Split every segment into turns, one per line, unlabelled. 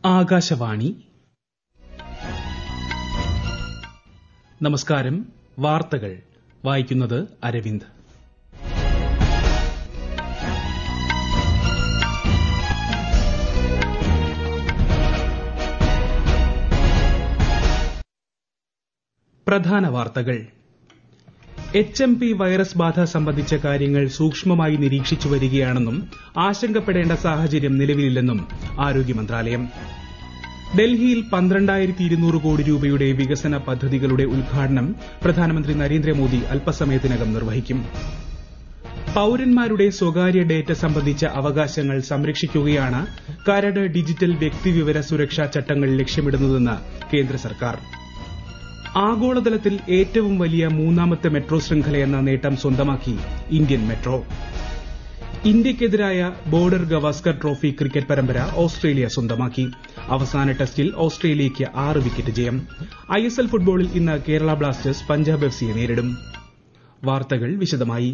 ആകാശവാണി നമസ്കാരം വാർത്തകൾ വായിക്കുന്നത് അരവിന്ദ് പ്രധാന വാർത്തകൾ എച്ച് എം പി വൈറസ് ബാധ സംബന്ധിച്ച കാര്യങ്ങൾ സൂക്ഷ്മമായി നിരീക്ഷിച്ചു വരികയാണെന്നും ആശങ്കപ്പെടേണ്ട സാഹചര്യം നിലവിലില്ലെന്നും ആരോഗ്യ മന്ത്രാലയം ഡൽഹിയിൽ പന്ത്രണ്ടായിരത്തി ഇരുന്നൂറ് കോടി രൂപയുടെ വികസന പദ്ധതികളുടെ ഉദ്ഘാടനം പ്രധാനമന്ത്രി നരേന്ദ്രമോദി അല്പസമയത്തിനകം നിർവഹിക്കും പൌരന്മാരുടെ സ്വകാര്യ ഡേറ്റ സംബന്ധിച്ച അവകാശങ്ങൾ സംരക്ഷിക്കുകയാണ് കരട് ഡിജിറ്റൽ വ്യക്തിവിവര സുരക്ഷാ ചട്ടങ്ങൾ ലക്ഷ്യമിടുന്നതെന്ന് കേന്ദ്ര സർക്കാർ ആഗോളതലത്തിൽ ഏറ്റവും വലിയ മൂന്നാമത്തെ മെട്രോ ശൃംഖലയെന്ന നേട്ടം സ്വന്തമാക്കി ഇന്ത്യൻ മെട്രോ ഇന്ത്യയ്ക്കെതിരായ ബോർഡർ ഗവാസ്കർ ട്രോഫി ക്രിക്കറ്റ് പരമ്പര ഓസ്ട്രേലിയ സ്വന്തമാക്കി അവസാന ടെസ്റ്റിൽ ഓസ്ട്രേലിയയ്ക്ക് ആറ് വിക്കറ്റ് ജയം ഐഎസ്എൽ ഫുട്ബോളിൽ ഇന്ന് കേരള ബ്ലാസ്റ്റേഴ്സ് പഞ്ചാബ് എഫ് സിയെ നേരിടും വാർത്തകൾ വിശദമായി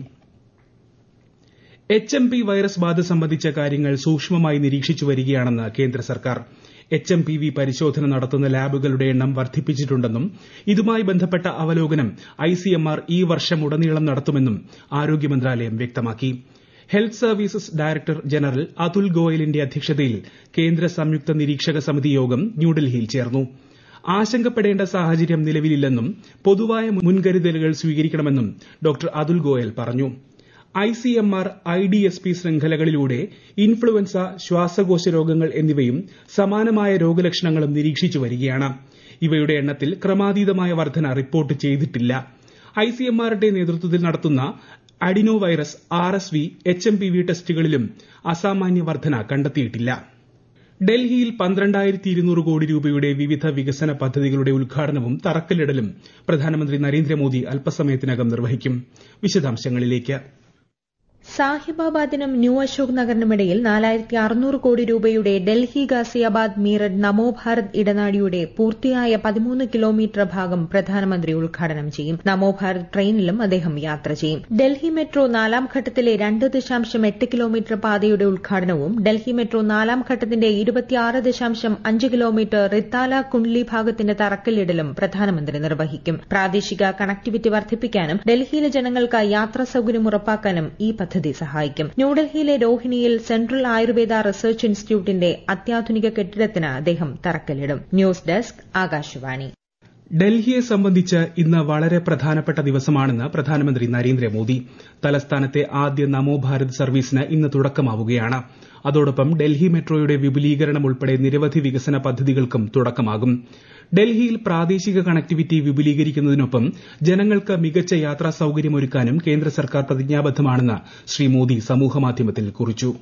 എച്ച് എം പി വൈറസ് ബാധ സംബന്ധിച്ച കാര്യങ്ങൾ സൂക്ഷ്മമായി നിരീക്ഷിച്ചു വരികയാണെന്ന് കേന്ദ്ര സർക്കാർ എച്ച് എം പി വി പരിശോധന നടത്തുന്ന ലാബുകളുടെ എണ്ണം വർദ്ധിപ്പിച്ചിട്ടുണ്ടെന്നും ഇതുമായി ബന്ധപ്പെട്ട അവലോകനം ഐസിഎംആർ ഈ വർഷമുടനീളം നടത്തുമെന്നും ആരോഗ്യ മന്ത്രാലയം വ്യക്തമാക്കി health services director general Atul ഗോയലിന്റെ അധ്യക്ഷതയിൽ കേന്ദ്ര സംയുക്ത നിരീക്ഷക സമിതി യോഗം ന്യൂഡൽഹിയിൽ ചേർന്നു ആശങ്കപ്പെടേണ്ട സാഹചര്യം നിലവിലില്ലെന്നും പൊതുവായ മുൻകരുതലുകൾ സ്വീകരിക്കണമെന്നും ഡോക്ടർ അതുൽ ഗോയൽ പറഞ്ഞു ഐസിഎംആർ ഐഡിഎസ്പി ശൃംഖലകളിലൂടെ ഇൻഫ്ലുവൻസ ശ്വാസകോശ രോഗങ്ങൾ എന്നിവയും സമാനമായ രോഗലക്ഷണങ്ങളും നിരീക്ഷിച്ചു വരികയാണ് ഇവയുടെ എണ്ണത്തിൽ ക്രമാതീതമായ വർധന റിപ്പോർട്ട് ചെയ്തിട്ടില്ല ഐസിഎംആറിന്റെ നേതൃത്വത്തിൽ നടത്തുന്ന adenovirus R S V H M P V ടെസ്റ്റുകളിലും അസാമാന്യ വർധന കണ്ടെത്തിയിട്ടില്ല ഡൽഹിയിൽ പന്ത്രണ്ടായിരത്തി ഇരുന്നൂറ് കോടി രൂപയുടെ വിവിധ വികസന പദ്ധതികളുടെ ഉദ്ഘാടനവും തറക്കല്ലിടലും പ്രധാനമന്ത്രി നരേന്ദ്രമോദി അല്പസമയത്തിനകം നിർവഹിക്കും വിശദാംശങ്ങളിലേക്ക്
സാഹിബാബാദിനും ന്യൂ അശോക് നഗറിനുമിടയിൽ നാലായിരത്തി അറുന്നൂറ് കോടി രൂപയുടെ ഡൽഹി ഗാസിയാബാദ് മീററ്റ് നമോ ഭാരത് ഇടനാഴിയുടെ പൂർത്തിയായ പതിമൂന്ന് കിലോമീറ്റർ ഭാഗം പ്രധാനമന്ത്രി ഉദ്ഘാടനം ചെയ്യും നമോ ഭാരത് ട്രെയിനിലും അദ്ദേഹം യാത്ര ചെയ്യും ഡൽഹി മെട്രോ നാലാം ഘട്ടത്തിലെ രണ്ട് ദശാംശം എട്ട് കിലോമീറ്റർ പാതയുടെ ഉദ്ഘാടനവും ഡൽഹി മെട്രോ നാലാം ഘട്ടത്തിന്റെ ഇരുപത്തിയാറ് ദശാംശം അഞ്ച് കിലോമീറ്റർ റിത്താല കുണ്ട്ലി ഭാഗത്തിന്റെ തറക്കല്ലിടലും പ്രധാനമന്ത്രി നിർവഹിക്കും പ്രാദേശിക കണക്ടിവിറ്റി വർദ്ധിപ്പിക്കാനും ഡൽഹിയിലെ ജനങ്ങൾക്ക് യാത്രാ സൌകര്യം ഉറപ്പാക്കാനും ഈ പദ്ധതി സഹായിക്കും ന്യൂഡൽഹിയിലെ രോഹിണിയിൽ സെൻട്രൽ ആയുർവേദ റിസർച്ച് ഇൻസ്റ്റിറ്റ്യൂട്ടിന്റെ അത്യാധുനിക കെട്ടിടത്തിന് അദ്ദേഹം തറക്കല്ലിടും ന്യൂസ് ഡെസ്ക് ആകാശവാണി
ഡൽഹിയെ സംബന്ധിച്ച് ഇന്ന് വളരെ പ്രധാനപ്പെട്ട ദിവസമാണെന്ന് പ്രധാനമന്ത്രി നരേന്ദ്രമോദി തലസ്ഥാനത്തെ ആദ്യ നമോ ഭാരത് സർവീസിന് ഇന്ന് തുടക്കമാവുകയാണ് അതോടൊപ്പം ഡൽഹി മെട്രോയുടെ വിപുലീകരണം ഉൾപ്പെടെ നിരവധി വികസന പദ്ധതികൾക്കും തുടക്കമാകും ഡൽഹിയിൽ പ്രാദേശിക കണക്ടിവിറ്റി വിപുലീകരിക്കുന്നതിനൊപ്പം ജനങ്ങൾക്ക് മികച്ച യാത്രാ സൌകര്യമൊരുക്കാനും കേന്ദ്ര സർക്കാർ പ്രതിജ്ഞാബദ്ധമാണെന്ന് ശ്രീ മോദി സമൂഹമാധ്യമത്തിൽ കുറിച്ചു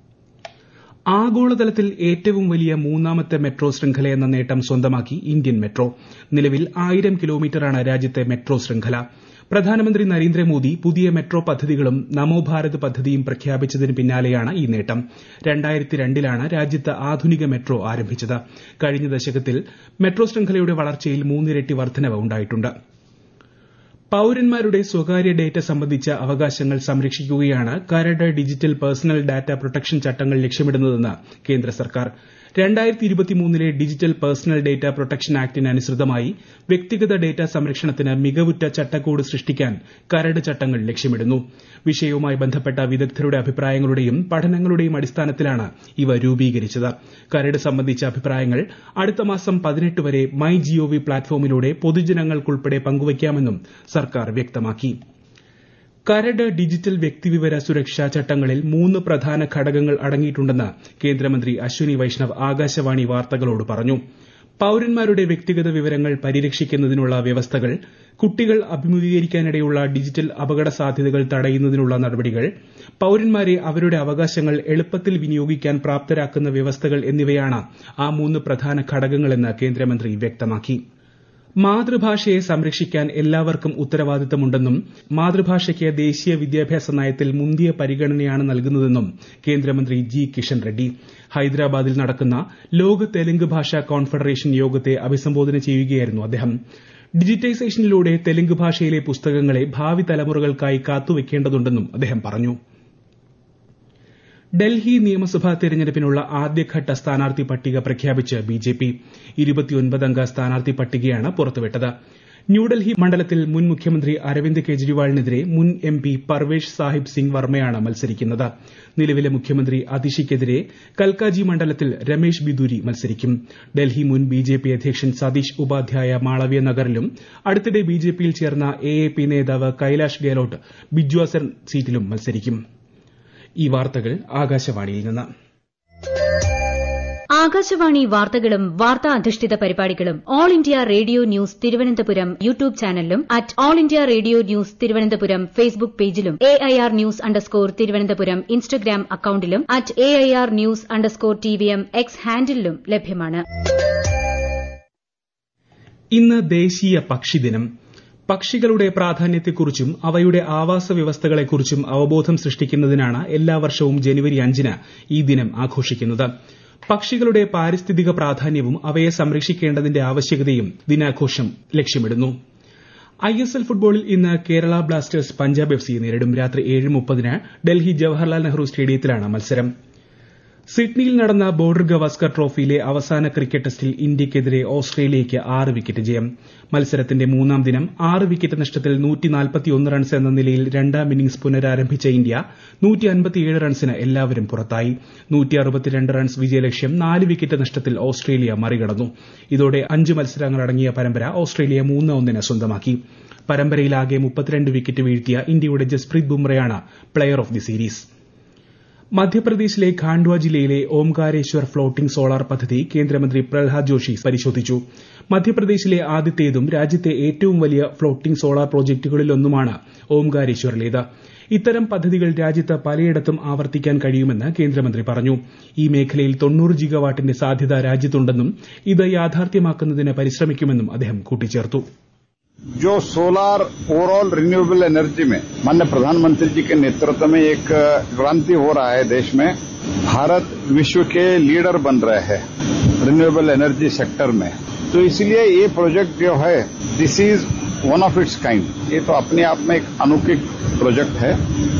ആഗോളതലത്തിൽ ഏറ്റവും വലിയ മൂന്നാമത്തെ മെട്രോ ശൃംഖലയെന്ന നേട്ടം സ്വന്തമാക്കി ഇന്ത്യൻ മെട്രോ നിലവിൽ ആയിരം കിലോമീറ്ററാണ് രാജ്യത്തെ മെട്രോ ശൃംഖല പ്രധാനമന്ത്രി നരേന്ദ്രമോദി പുതിയ മെട്രോ പദ്ധതികളും നമോ ഭാരത് പദ്ധതിയും പ്രഖ്യാപിച്ചതിന് പിന്നാലെയാണ് ഈ നേട്ടം രണ്ടായിരത്തി രണ്ടിലാണ് രാജ്യത്ത് ആധുനിക മെട്രോ ആരംഭിച്ചത് കഴിഞ്ഞ ദശകത്തിൽ മെട്രോ ശൃംഖലയുടെ വളർച്ചയിൽ മൂന്നിരട്ടി വർധനവ് ഉണ്ടായിട്ടുണ്ട് പൌരന്മാരുടെ സ്വകാര്യ ഡേറ്റ സംബന്ധിച്ച അവകാശങ്ങൾ സംരക്ഷിക്കുകയാണ് കരട് ഡിജിറ്റൽ പേഴ്സണൽ ഡാറ്റ പ്രൊട്ടക്ഷൻ ചട്ടങ്ങൾ ലക്ഷ്യമിടുന്നതെന്ന് കേന്ദ്ര സർക്കാർ രണ്ടായിരത്തി ഇരുപത്തിമൂന്നിലെ ഡിജിറ്റൽ പേഴ്സണൽ ഡേറ്റ പ്രൊട്ടക്ഷൻ ആക്ടിന് അനുസൃതമായി വ്യക്തിഗത ഡേറ്റ സംരക്ഷണത്തിന് മികവുറ്റ ചട്ടക്കൂട് സൃഷ്ടിക്കാൻ കരട് ചട്ടങ്ങൾ ലക്ഷ്യമിടുന്നു വിഷയവുമായി ബന്ധപ്പെട്ട വിദഗ്ധരുടെ അഭിപ്രായങ്ങളുടെയും പഠനങ്ങളുടെയും അടിസ്ഥാനത്തിലാണ് ഇവ രൂപീകരിച്ചത് കരട് സംബന്ധിച്ച അഭിപ്രായങ്ങൾ അടുത്ത മാസം പതിനെട്ട് വരെ മൈ ജിഒവി പ്ലാറ്റ്ഫോമിലൂടെ പൊതുജനങ്ങൾക്കുൾപ്പെടെ പങ്കുവയ്ക്കാമെന്നും സർക്കാർ വ്യക്തമാക്കി കരട് ഡിജിറ്റൽ വ്യക്തിവിവര സുരക്ഷാ ചട്ടങ്ങളിൽ മൂന്ന് പ്രധാന ഘടകങ്ങൾ അടങ്ങിയിട്ടുണ്ടെന്ന് കേന്ദ്രമന്ത്രി അശ്വനി വൈഷ്ണവ് ആകാശവാണി വാർത്തകളോട് പറഞ്ഞു പൌരന്മാരുടെ വ്യക്തിഗത വിവരങ്ങൾ പരിരക്ഷിക്കുന്നതിനുള്ള വ്യവസ്ഥകൾ കുട്ടികൾ അഭിമുഖീകരിക്കാനിടയുള്ള ഡിജിറ്റൽ അപകട സാധ്യതകൾ തടയുന്നതിനുള്ള നടപടികൾ പൌരന്മാരെ അവരുടെ അവകാശങ്ങൾ എളുപ്പത്തിൽ വിനിയോഗിക്കാൻ പ്രാപ്തരാക്കുന്ന വ്യവസ്ഥകൾ എന്നിവയാണ് ആ മൂന്ന് പ്രധാന ഘടകങ്ങളെന്ന് കേന്ദ്രമന്ത്രി വ്യക്തമാക്കി മാതൃഭാഷയെ സംരക്ഷിക്കാൻ എല്ലാവർക്കും ഉത്തരവാദിത്തമുണ്ടെന്നും മാതൃഭാഷയ്ക്ക് ദേശീയ വിദ്യാഭ്യാസ നയത്തിൽ മുന്തിയ പരിഗണനയാണ് നൽകുന്നതെന്നും കേന്ദ്രമന്ത്രി ജി കിഷൻ റെഡ്ഡി ഹൈദരാബാദിൽ നടക്കുന്ന ലോക തെലുങ്ക് ഭാഷാ കോൺഫെഡറേഷൻ യോഗത്തെ അഭിസംബോധന ചെയ്യുകയായിരുന്നു അദ്ദേഹം ഡിജിറ്റൈസേഷനിലൂടെ തെലുങ്ക് ഭാഷയിലെ പുസ്തകങ്ങളെ ഭാവി തലമുറകൾക്കായി കാത്തുവയ്ക്കേണ്ടതുണ്ടെന്നും അദ്ദേഹം പറഞ്ഞു ഡൽഹി നിയമസഭാ തെരഞ്ഞെടുപ്പിനുള്ള ആദ്യഘട്ട സ്ഥാനാർത്ഥി പട്ടിക പ്രഖ്യാപിച്ച് ബിജെപി ഇരുപത്തിയൊൻപതംഗ സ്ഥാനാർത്ഥി പട്ടികയാണ് പുറത്തുവിട്ടത് ന്യൂഡൽഹി മണ്ഡലത്തിൽ മുൻ മുഖ്യമന്ത്രി അരവിന്ദ് കെജ്രിവാളിനെതിരെ മുൻ എം പി പർവേഷ് സാഹിബ് സിംഗ് വർമ്മയാണ് മത്സരിക്കുന്നത് നിലവിലെ മുഖ്യമന്ത്രി അതിഷിക്കെതിരെ കൽക്കാജി മണ്ഡലത്തിൽ രമേശ് ബിദൂരി മത്സരിക്കും ഡൽഹി മുൻ ബിജെപി അധ്യക്ഷൻ സതീഷ് ഉപാധ്യായ മാളവ്യ നഗറിലും അടുത്തിടെ ബിജെപിയിൽ ചേർന്ന എഎപി നേതാവ് കൈലാഷ് ഗെഹ്ലോട്ട് ബിജ്വാസർ സീറ്റിലും മത്സരിക്കും ഈ വാർത്തകൾ ആകാശവാണിയിൽ നിന്ന്
ആകാശവാണി വാർത്തകളും വാർത്താ അധിഷ്ഠിത പരിപാടികളും All India Radio News Thiruvananthapuram YouTube ചാനലിലും at All India Radio News Thiruvananthapuram Facebook പേജിലും A I R news underscore Thiruvananthapuram Instagram അക്കൌണ്ടിലും at A I R news underscore T V M X ഹാൻഡിലും ലഭ്യമാണ്
ഇന്ന് ദേശീയ പക്ഷിദിനം പക്ഷികളുടെ പ്രാധാന്യത്തെക്കുറിച്ചും അവയുടെ ആവാസ വ്യവസ്ഥകളെക്കുറിച്ചും അവബോധം സൃഷ്ടിക്കുന്നതിനാണ് എല്ലാ വർഷവും ജനുവരി അഞ്ചിന് ഈ ദിനം ആഘോഷിക്കുന്നത് പക്ഷികളുടെ പാരിസ്ഥിതിക പ്രാധാന്യവും അവയെ സംരക്ഷിക്കേണ്ടതിന്റെ ആവശ്യകതയും ദിനാഘോഷം ലക്ഷ്യമിടുന്നു ഐ എസ് എൽ ഫുട്ബോളിൽ ഇന്ന് കേരള ബ്ലാസ്റ്റേഴ്സ് പഞ്ചാബ് എഫ് സിയെ നേരിടും രാത്രി ഏഴ് മുപ്പതിന് ഡൽഹി ജവഹർലാൽ നെഹ്റു സ്റ്റേഡിയത്തിലാണ് മത്സരം സിഡ്നിയിൽ നടന്ന ബോർഡർ ഗവാസ്കർ ട്രോഫിയിലെ അവസാന ക്രിക്കറ്റ് ടെസ്റ്റിൽ ഇന്ത്യയ്ക്കെതിരെ ഓസ്ട്രേലിയയ്ക്ക് ആറ് വിക്കറ്റ് ജയം മത്സരത്തിന്റെ മൂന്നാം ദിനം ആറ് വിക്കറ്റ് നഷ്ടത്തിൽ റൺസ് എന്ന നിലയിൽ രണ്ടാം ഇന്നിംഗ്സ് പുനരാരംഭിച്ച ഇന്ത്യ റൺസിന് എല്ലാവരും പുറത്തായി റൺസ് വിജയലക്ഷ്യം നാല് വിക്കറ്റ് നഷ്ടത്തിൽ ഓസ്ട്രേലിയ മറികടന്നു ഇതോടെ അഞ്ച് മത്സരങ്ങളടങ്ങിയ പരമ്പര ഓസ്ട്രേലിയ മൂന്ന് ഒന്നിന് സ്വന്തമാക്കി പരമ്പരയിലാകെ മുപ്പത്തിരണ്ട് വിക്കറ്റ് വീഴ്ത്തിയ ഇന്ത്യയുടെ ജസ്പ്രീത് ബുംറയാണ് പ്ലെയർ ഓഫ് ദി സീരീസ് മധ്യപ്രദേശിലെ ഖാണ്ഡ്വ ജില്ലയിലെ ഓംകാരേശ്വർ ഫ്ളോട്ടിംഗ് സോളാർ പദ്ധതി കേന്ദ്രമന്ത്രി പ്രഹ്ലാദ് ജോഷി പരിശോധിച്ചു മധ്യപ്രദേശിലെ ആദ്യത്തേതും രാജ്യത്തെ ഏറ്റവും വലിയ ഫ്ളോട്ടിംഗ് സോളാർ പ്രോജക്ടുകളിലൊന്നുമാണ് ഓംകാരേശ്വറിലേത് ഇത്തരം പദ്ധതികൾ രാജ്യത്ത് പലയിടത്തും ആവർത്തിക്കാൻ കഴിയുമെന്ന് കേന്ദ്രമന്ത്രി പറഞ്ഞു ഈ മേഖലയിൽ തൊണ്ണൂറ് ജിഗവാട്ടിന്റെ സാധ്യത രാജ്യത്തുണ്ടെന്നും ഇത് യാഥാർത്ഥ്യമാക്കുന്നതിന് പരിശ്രമിക്കുമെന്നും അദ്ദേഹം കൂട്ടിച്ചേർത്തു
जो सोलर ओवरऑल रिन्यूएबल एनर्जी में माननीय प्रधानमंत्री जी के नेतृत्व में एक क्रांति हो रहा है देश में भारत विश्व के लीडर बन रहे हैं रिन्यूएबल एनर्जी सेक्टर में तो इसलिए ये प्रोजेक्ट जो है this is one of its kind ये तो अपने आप में एक अनोखी प्रोजेक्ट है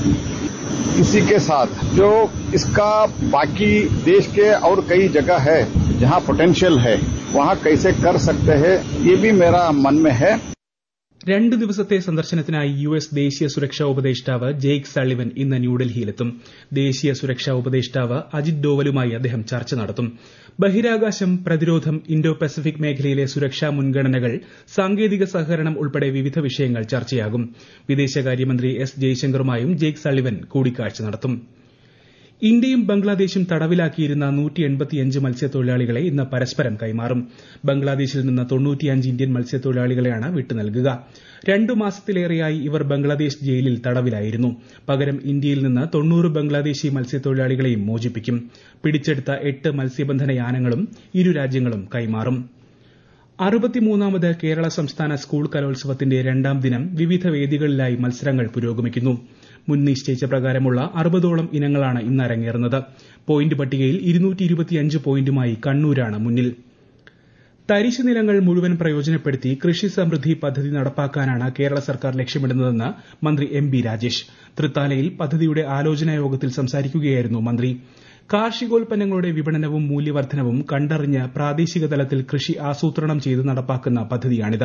इसी के साथ जो इसका बाकी देश के और कई जगह है जहां पोटेंशियल है वहां कैसे कर सकते हैं ये भी मेरा मन में है
രണ്ട് ദിവസത്തെ സന്ദർശനത്തിനായി യു എസ് ദേശീയ സുരക്ഷാ ഉപദേഷ്ടാവ് ജെയ്ക്ക് സള്ളിവൻ ഇന്ന് ന്യൂഡൽഹിയിലെത്തും ദേശീയ സുരക്ഷാ ഉപദേഷ്ടാവ് അജിത് ഡോവലുമായി അദ്ദേഹം ചർച്ച നടത്തും ബഹിരാകാശം പ്രതിരോധം ഇന്തോ പസഫിക് മേഖലയിലെ സുരക്ഷാ മുൻഗണനകൾ സാങ്കേതിക സഹകരണം ഉൾപ്പെടെ വിവിധ വിഷയങ്ങൾ ചർച്ചയാകും വിദേശകാര്യമന്ത്രി എസ് ജയശങ്കറുമായും ജെയ്ക്ക് സള്ളിവൻ കൂടിക്കാഴ്ച നടത്തും ഇന്ത്യയും ബംഗ്ലാദേശും തടവിലാക്കിയിരുന്ന മത്സ്യത്തൊഴിലാളികളെ ഇന്ന് പരസ്പരം കൈമാറും ബംഗ്ലാദേശിൽ നിന്ന് ഇന്ത്യൻ മത്സ്യത്തൊഴിലാളികളെയാണ് വിട്ടു നൽകുക രണ്ടു മാസത്തിലേറെയായി ഇവർ ബംഗ്ലാദേശ് ജയിലിൽ തടവിലായിരുന്നു പകരം ഇന്ത്യയിൽ നിന്ന് തൊണ്ണൂറ് ബംഗ്ലാദേശി മത്സ്യത്തൊഴിലാളികളെയും മോചിപ്പിക്കും പിടിച്ചെടുത്ത എട്ട് മത്സ്യബന്ധന യാനങ്ങളും ഇരു രാജ്യങ്ങളും കൈമാറും അറുപത്തിമൂന്നാമത് കേരള സംസ്ഥാന സ്കൂൾ കലോത്സവത്തിന്റെ രണ്ടാം ദിനം വിവിധ വേദികളിലായി മത്സരങ്ങൾ പുരോഗമിക്കുന്നു മുൻ നിശ്ചയിച്ച പ്രകാരമുള്ള അറുപതോളം ഇനങ്ങളാണ് ഇന്ന് അരങ്ങേറുന്നത് പോയിന്റ് പട്ടികയിൽ പോയിന്റുമായി കണ്ണൂരാണ് മുന്നിൽ തരിശു നിലങ്ങൾ മുഴുവൻ പ്രയോജനപ്പെടുത്തി കൃഷി സമൃദ്ധി പദ്ധതി നടപ്പാക്കാനാണ് കേരള സർക്കാർ ലക്ഷ്യമിടുന്നതെന്ന് മന്ത്രി എം ബി രാജേഷ് തൃത്താലയിൽ പദ്ധതിയുടെ ആലോചനാ യോഗത്തിൽ സംസാരിക്കുകയായിരുന്നു മന്ത്രി കാർഷികോൽപ്പന്നങ്ങളുടെ വിപണനവും മൂല്യവർദ്ധനവും കണ്ടറിഞ്ഞ് പ്രാദേശിക തലത്തിൽ കൃഷി ആസൂത്രണം ചെയ്ത് നടപ്പാക്കുന്ന പദ്ധതിയാണിത്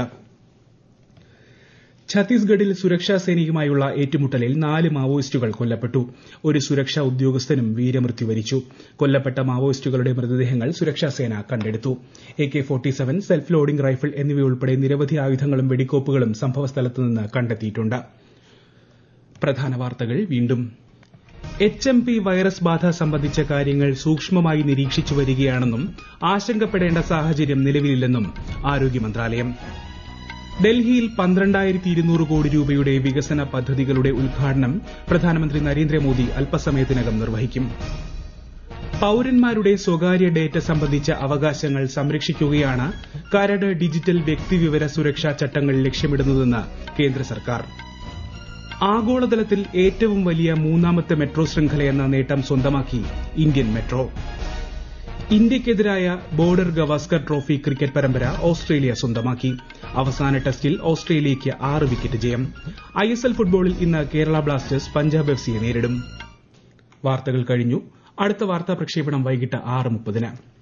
ഛത്തീസ്ഗഡിൽ സുരക്ഷാ സേനയുമായുള്ള ഏറ്റുമുട്ടലിൽ നാല് മാവോയിസ്റ്റുകൾ കൊല്ലപ്പെട്ടു ഒരു സുരക്ഷാ ഉദ്യോഗസ്ഥനും വീരമൃത്യു വരിച്ചു കൊല്ലപ്പെട്ട മാവോയിസ്റ്റുകളുടെ മൃതദേഹങ്ങൾ സുരക്ഷാസേന കണ്ടെടുത്തു A K self loading rifle എന്നിവയുൾപ്പെടെ നിരവധി ആയുധങ്ങളും വെടിക്കോപ്പുകളും സംഭവസ്ഥലത്ത് നിന്ന് കണ്ടെത്തിയിട്ടുണ്ട് പ്രധാന വാർത്തകൾ വീണ്ടും എച്ച് എം പി വൈറസ് ബാധ സംബന്ധിച്ച കാര്യങ്ങൾ സൂക്ഷ്മമായി നിരീക്ഷിച്ചു വരികയാണെന്നും ആശങ്കപ്പെടേണ്ട സാഹചര്യം നിലവിലില്ലെന്നും ആരോഗ്യ മന്ത്രാലയം ഡൽഹിയിൽ പന്ത്രണ്ടായിരത്തി ഇരുന്നൂറ് കോടി രൂപയുടെ വികസന പദ്ധതികളുടെ ഉദ്ഘാടനം പ്രധാനമന്ത്രി നരേന്ദ്രമോദി അല്പസമയത്തിനകം നിർവഹിക്കും പൌരന്മാരുടെ സ്വകാര്യ ഡേറ്റ സംബന്ധിച്ച അവകാശങ്ങൾ സംരക്ഷിക്കുകയാണ് കരട് ഡിജിറ്റൽ വ്യക്തിവിവര സുരക്ഷാ ചട്ടങ്ങൾ ലക്ഷ്യമിടുന്നതെന്ന് കേന്ദ്ര സർക്കാർ ആഗോളതലത്തിൽ ഏറ്റവും വലിയ മൂന്നാമത്തെ മെട്രോ ശൃംഖലയെന്ന നേട്ടം സ്വന്തമാക്കി ഇന്ത്യൻ മെട്രോ ഇന്ത്യയ്ക്കെതിരായ ബോർഡർ ഗവാസ്കർ ട്രോഫി ക്രിക്കറ്റ് പരമ്പര ഓസ്ട്രേലിയ സ്വന്തമാക്കി അവസാന ടെസ്റ്റിൽ ഓസ്ട്രേലിയയ്ക്ക് ആറ് വിക്കറ്റ് ജയം ഐഎസ്എൽ ഫുട്ബോളിൽ ഇന്ന് കേരള ബ്ലാസ്റ്റേഴ്സ് പഞ്ചാബ് എഫ് സിയെ നേരിടും വാർത്തകൾ കഴിഞ്ഞു അടുത്ത വാർത്താ പ്രക്ഷേപണം വൈകിട്ട് ആറ് മുപ്പതിന്